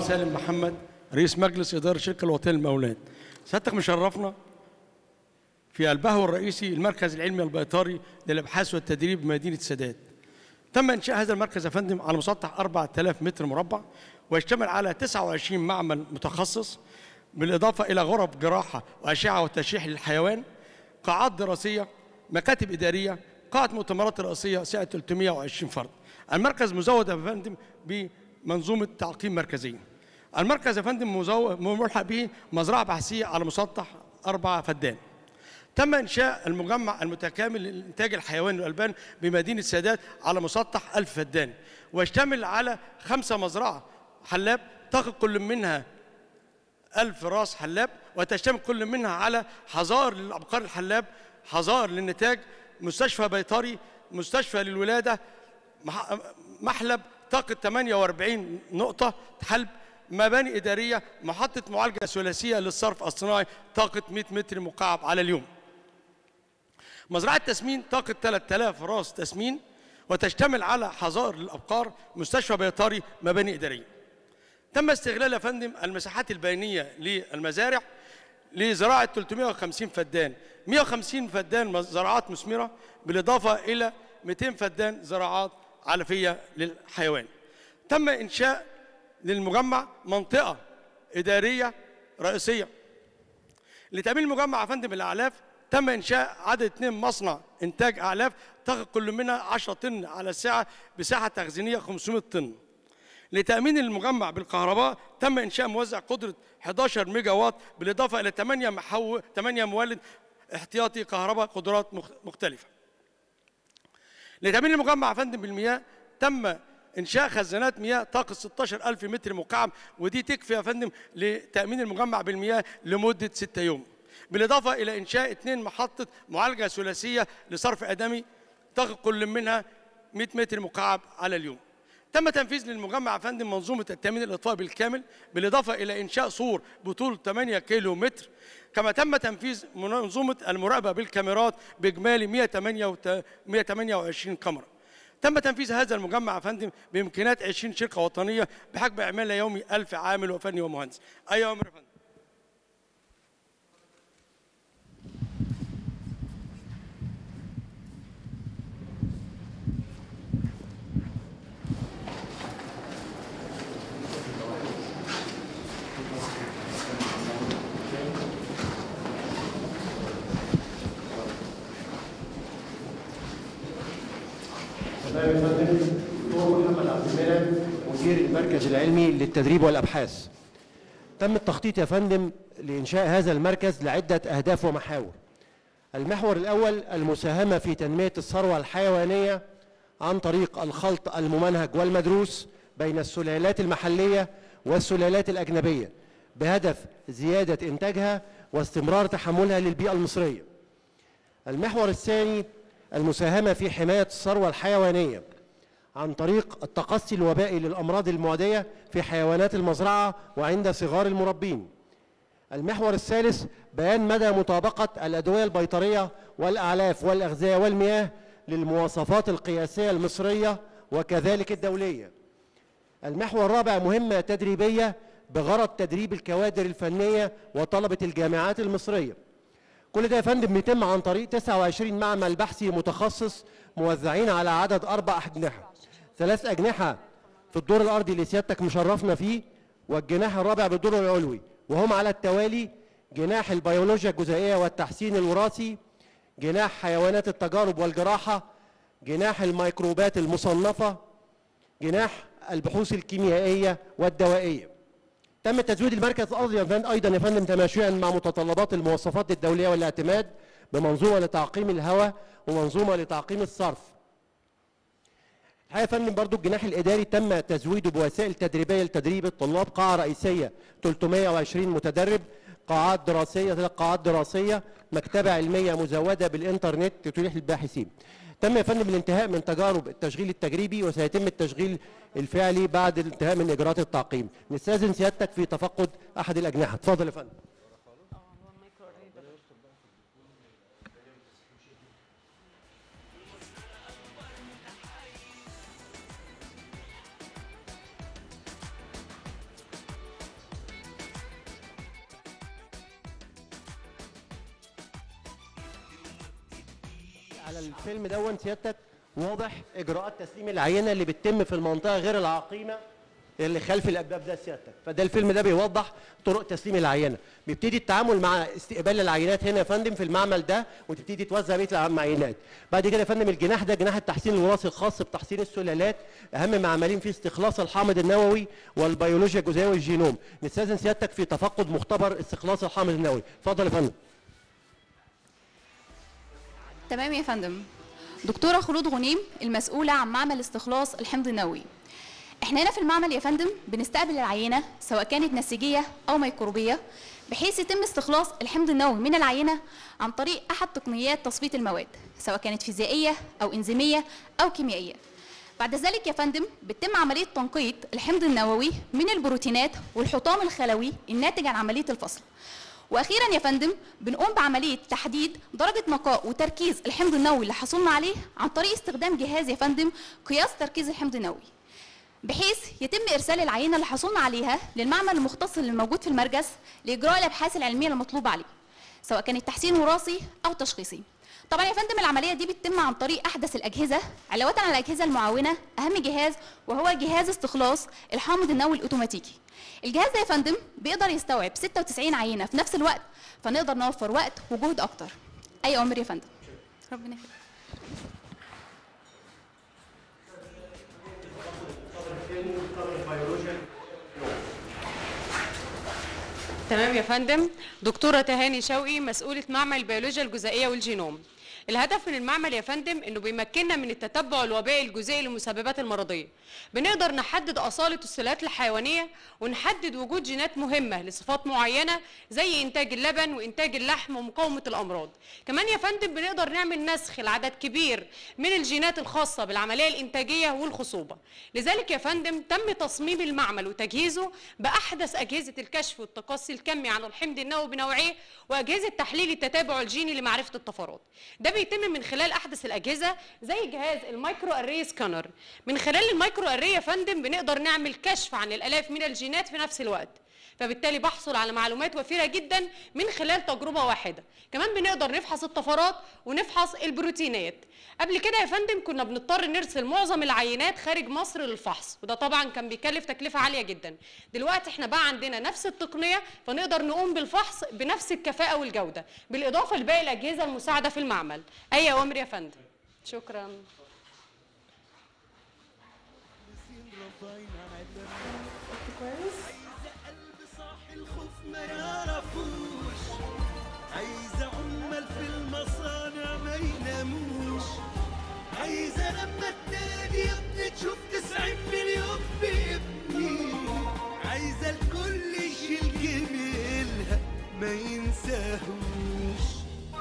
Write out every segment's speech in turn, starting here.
سالم محمد رئيس مجلس إدارة شركة الوطنية للمقاولات سيادتك مشرفنا في البهو الرئيسي المركز العلمي البيطري للأبحاث والتدريب بمدينة سادات تم إنشاء هذا المركز يا فندم على مسطح 4000 متر مربع ويشتمل على 29 معمل متخصص بالإضافة إلى غرف جراحة وأشعة وتشريح للحيوان قاعات دراسية مكاتب إدارية قاعة مؤتمرات رئيسية سعة 320 فرد المركز مزود يا فندم بمنظومة تعقيم مركزية المركز يا فندم مزو- ملحق به مزرعة بحثية على مسطح أربعة فدان تم إنشاء المجمع المتكامل للإنتاج الحيواني والألبان بمدينة سادات على مسطح ألف فدان ويشتمل على خمسة مزرعة حلاب تقف كل منها ألف راس حلاب وتشتمل كل منها على حظائر للأبقار الحلاب حظائر للنتاج مستشفى بيطري مستشفى للولادة مح- محلب طاقة 48 نقطة حلب مباني إدارية محطة معالجة ثلاثية للصرف الصناعي طاقة 100 متر مكعب على اليوم مزرعة تسمين طاقة 3000 راس تسمين وتشتمل على حظائر للأبقار مستشفى بيطري مباني إدارية تم استغلال يا فندم المساحات البينية للمزارع لزراعة 350 فدان 150 فدان زراعات مثمرة بالإضافة إلى 200 فدان زراعات علفية للحيوان تم إنشاء للمجمع منطقة إدارية رئيسية لتأمين المجمع يا فندم الأعلاف تم إنشاء عدد اثنين مصنع إنتاج أعلاف تاخد كل منها 10 طن على الساعة بساحة تخزينية 500 طن لتأمين المجمع بالكهرباء تم إنشاء موزع قدرة 11 ميجا واط بالإضافة إلى 8 محو 8 مولد احتياطي كهرباء قدرات مخ- مختلفة. لتأمين المجمع يا فندم بالمياه تم إنشاء خزانات مياه طاقة 16000 متر مكعب ودي تكفي يا فندم لتأمين المجمع بالمياه لمدة 6 يوم. بالإضافة إلى إنشاء اثنين محطة معالجة ثلاثية لصرف آدمي تاخد كل منها 100 متر مكعب على اليوم. تم تنفيذ للمجمع يا فندم منظومه التامين الاطفائي بالكامل بالاضافه الى انشاء سور بطول 8 كيلو متر كما تم تنفيذ منظومه المراقبه بالكاميرات باجمالي 128 كاميرا تم تنفيذ هذا المجمع يا فندم بامكانيات 20 شركه وطنيه بحجم عماله يومي 1000 عامل وفني ومهندس اي امر يا فندم تمام يا فندم دكتور محمد عبد المنعم مدير المركز العلمي للتدريب والابحاث تم التخطيط يا فندم لانشاء هذا المركز لعده اهداف ومحاور المحور الاول المساهمه في تنميه الثروه الحيوانيه عن طريق الخلط الممنهج والمدروس بين السلالات المحليه والسلالات الاجنبيه بهدف زياده انتاجها واستمرار تحملها للبيئه المصريه المحور الثاني المساهمة في حماية الثروة الحيوانية عن طريق التقصي الوبائي للأمراض المعدية في حيوانات المزرعة وعند صغار المربين المحور الثالث بيان مدى مطابقة الأدوية البيطرية والأعلاف والأغذية والمياه للمواصفات القياسية المصرية وكذلك الدولية المحور الرابع مهمة تدريبية بغرض تدريب الكوادر الفنية وطلبة الجامعات المصرية كل ده يا فندم بيتم عن طريق 29 معمل بحثي متخصص موزعين على عدد أربع أجنحة ثلاث أجنحة في الدور الأرضي اللي سيادتك مشرفنا فيه والجناح الرابع بالدور العلوي وهم على التوالي جناح البيولوجيا الجزيئية والتحسين الوراثي جناح حيوانات التجارب والجراحة جناح الميكروبات المصنفة جناح البحوث الكيميائية والدوائية تم تزويد المركز ايضا ايضا يا فندم تماشيا مع متطلبات المواصفات الدوليه والاعتماد بمنظومه لتعقيم الهواء ومنظومه لتعقيم الصرف. الحقيقه يا فندم برضو الجناح الاداري تم تزويده بوسائل تدريبيه لتدريب الطلاب قاعه رئيسيه 320 متدرب قاعات دراسيه ثلاث قاعات دراسيه مكتبه علميه مزوده بالانترنت تتيح للباحثين. تم يا فندم الانتهاء من تجارب التشغيل التجريبي وسيتم التشغيل الفعلي بعد الانتهاء من اجراءات التعقيم. نستاذن سيادتك في تفقد احد الاجنحه، اتفضل يا فندم. على الفيلم دون سيادتك واضح اجراءات تسليم العينه اللي بتتم في المنطقه غير العقيمه اللي خلف الابواب ده سيادتك فده الفيلم ده بيوضح طرق تسليم العينه بيبتدي التعامل مع استقبال العينات هنا يا فندم في المعمل ده وتبتدي توزع بقيه العينات بعد كده يا فندم الجناح ده جناح التحسين الوراثي الخاص بتحسين السلالات اهم معملين فيه استخلاص الحامض النووي والبيولوجيا الجزيئيه والجينوم نستاذن سيادتك في تفقد مختبر استخلاص الحامض النووي اتفضل يا فندم تمام يا فندم دكتورة خلود غنيم المسؤولة عن معمل استخلاص الحمض النووي احنا هنا في المعمل يا فندم بنستقبل العينة سواء كانت نسيجية أو ميكروبية بحيث يتم استخلاص الحمض النووي من العينة عن طريق أحد تقنيات تصفية المواد سواء كانت فيزيائية أو إنزيمية أو كيميائية بعد ذلك يا فندم بتتم عملية تنقيط الحمض النووي من البروتينات والحطام الخلوي الناتج عن عملية الفصل واخيرا يا فندم بنقوم بعمليه تحديد درجه نقاء وتركيز الحمض النووي اللي حصلنا عليه عن طريق استخدام جهاز يا فندم قياس تركيز الحمض النووي بحيث يتم ارسال العينه اللي حصلنا عليها للمعمل المختص اللي موجود في المركز لاجراء الابحاث العلميه المطلوبه عليه سواء كانت تحسين وراثي او تشخيصي طبعا يا فندم العمليه دي بتتم عن طريق احدث الاجهزه علاوه على الاجهزه المعاونه اهم جهاز وهو جهاز استخلاص الحامض النووي الاوتوماتيكي الجهاز ده يا فندم بيقدر يستوعب 96 عينه في نفس الوقت فنقدر نوفر وقت وجهد اكتر اي امر يا فندم ربنا يخليك تمام يا فندم دكتورة تهاني شوقي مسؤولة معمل البيولوجيا الجزيئية والجينوم الهدف من المعمل يا فندم انه بيمكننا من التتبع الوبائي الجزيئي للمسببات المرضيه بنقدر نحدد اصاله السلالات الحيوانيه ونحدد وجود جينات مهمه لصفات معينه زي انتاج اللبن وانتاج اللحم ومقاومه الامراض كمان يا فندم بنقدر نعمل نسخ لعدد كبير من الجينات الخاصه بالعمليه الانتاجيه والخصوبه لذلك يا فندم تم تصميم المعمل وتجهيزه باحدث اجهزه الكشف والتقصي الكمي عن الحمض النووي بنوعيه واجهزه تحليل التتابع الجيني لمعرفه الطفرات ده بيتم من خلال احدث الاجهزه زي جهاز المايكرو اري سكانر من خلال المايكرو اري يا فندم بنقدر نعمل كشف عن الالاف من الجينات في نفس الوقت فبالتالي بحصل على معلومات وفيره جدا من خلال تجربه واحده كمان بنقدر نفحص الطفرات ونفحص البروتينات قبل كده يا فندم كنا بنضطر نرسل معظم العينات خارج مصر للفحص وده طبعا كان بيكلف تكلفه عاليه جدا دلوقتي احنا بقى عندنا نفس التقنيه فنقدر نقوم بالفحص بنفس الكفاءه والجوده بالاضافه لباقي الاجهزه المساعده في المعمل اي اوامر يا فندم شكرا قلب صاح الخوف ما يعرفوش عايزة عمال في المصانع ما يناموش عايزة لما التاني يا ابني تشوف تسعين مليون بابني عايزة الكل يشيل جميلها ما ينساهوش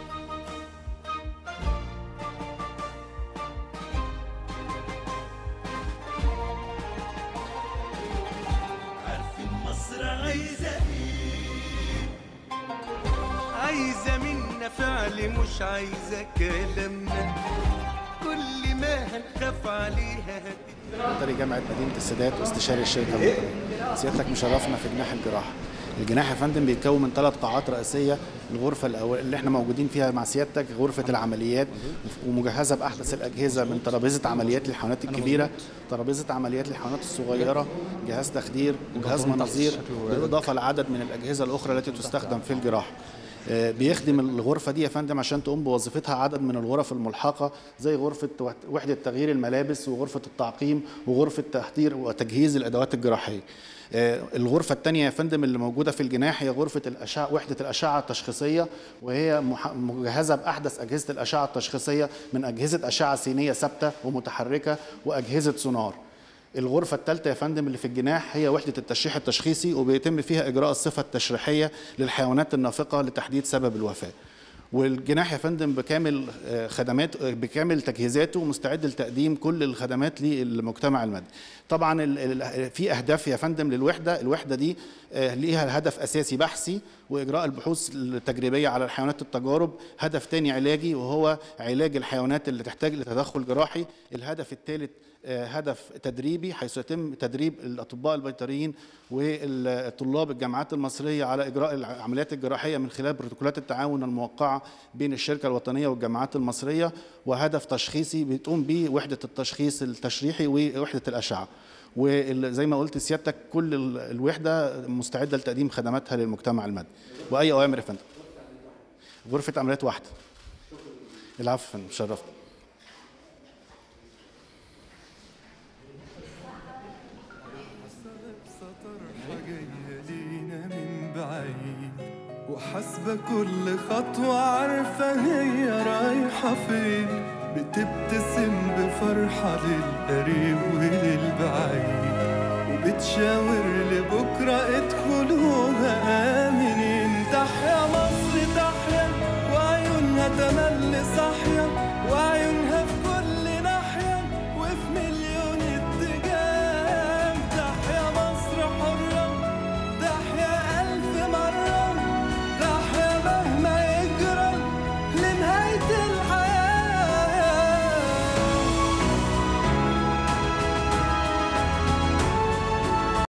عارفين مصر عايزة ايه عايزة منا فعل مش عايزة كلامنا كل ما هنخاف عليها هتبقى مدري جامعة مدينة السادات واستشاري الشركة المصرية. سيادتك مشرفنا في جناح الجراحة. الجناح يا فندم بيتكون من ثلاث قاعات رئيسية، الغرفة الأول اللي احنا موجودين فيها مع سيادتك غرفة العمليات ومجهزة بأحدث الأجهزة من ترابيزة عمليات للحيوانات الكبيرة، ترابيزة عمليات للحيوانات الصغيرة، جهاز تخدير وجهاز مناظير بالإضافة لعدد من الأجهزة الأخرى التي تستخدم في الجراحة. آه، بيخدم الغرفة دي يا فندم عشان تقوم بوظيفتها عدد من الغرف الملحقة زي غرفة وحدة تغيير الملابس وغرفة التعقيم وغرفة تحضير وتجهيز الأدوات الجراحية. آه، الغرفة الثانية يا فندم اللي موجودة في الجناح هي غرفة الأشعة وحدة الأشعة التشخيصية وهي مح- مجهزة بأحدث أجهزة الأشعة التشخيصية من أجهزة أشعة سينية ثابتة ومتحركة وأجهزة سونار. الغرفة الثالثة يا فندم اللي في الجناح هي وحدة التشريح التشخيصي وبيتم فيها إجراء الصفة التشريحية للحيوانات النافقة لتحديد سبب الوفاة. والجناح يا فندم بكامل آه، خدمات آه، بكامل تجهيزاته مستعد لتقديم كل الخدمات للمجتمع المدني. طبعا ال- ال- في اهداف يا فندم للوحده، الوحده دي آه، ليها هدف اساسي بحثي واجراء البحوث التجريبيه على الحيوانات التجارب هدف تاني علاجي وهو علاج الحيوانات اللي تحتاج لتدخل جراحي الهدف الثالث آه، هدف تدريبي حيث يتم تدريب الاطباء البيطريين والطلاب الجامعات المصريه على اجراء العمليات الجراحيه من خلال بروتوكولات التعاون الموقعه بين الشركه الوطنيه والجامعات المصريه وهدف تشخيصي بتقوم به وحده التشخيص التشريحي ووحده الاشعه وزي ما قلت سيادتك كل ال- الوحده مستعده لتقديم خدماتها للمجتمع المدني واي اوامر يا فندم غرفه عمليات واحده العفو يا فندم شرفت طرحة جاية لينا من بعيد وحاسبة كل خطوة عارفة هي رايحة فين بتبتسم بفرحة للقريب وللبعيد وبتشاور لبكرة ادخلوها آمنين تحيا مصر تحيا وعيونها تملي